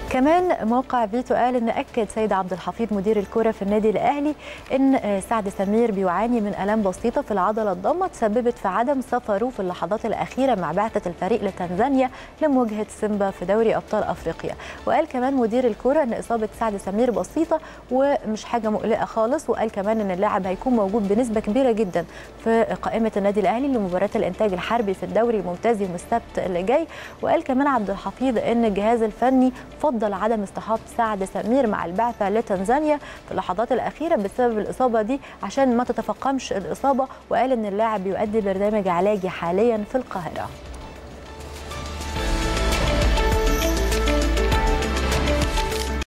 كمان موقع فيتو قال ان اكد سيد عبد الحفيظ مدير الكره في النادي الاهلي ان سعد سمير بيعاني من الام بسيطه في العضله الضامه تسببت في عدم سفره في اللحظات الاخيره مع بعثه الفريق لتنزانيا لمواجهه سيمبا في دوري ابطال افريقيا وقال كمان مدير الكره ان اصابه سعد سمير بسيطه ومش حاجه مقلقه خالص وقال كمان ان اللاعب هيكون موجود بنسبه كبيره جدا في قائمه النادي الاهلي لمباراه الانتاج الحربي في الدوري الممتاز يوم السبت اللي جاي وقال كمان عبد الحفيظ ان الجهاز الفني فضل عدم اصطحاب سعد سمير مع البعثه لتنزانيا في اللحظات الاخيره بسبب الاصابه دي عشان ما تتفاقمش الاصابه وقال ان اللاعب بيؤدي برنامج علاجي حاليا في القاهره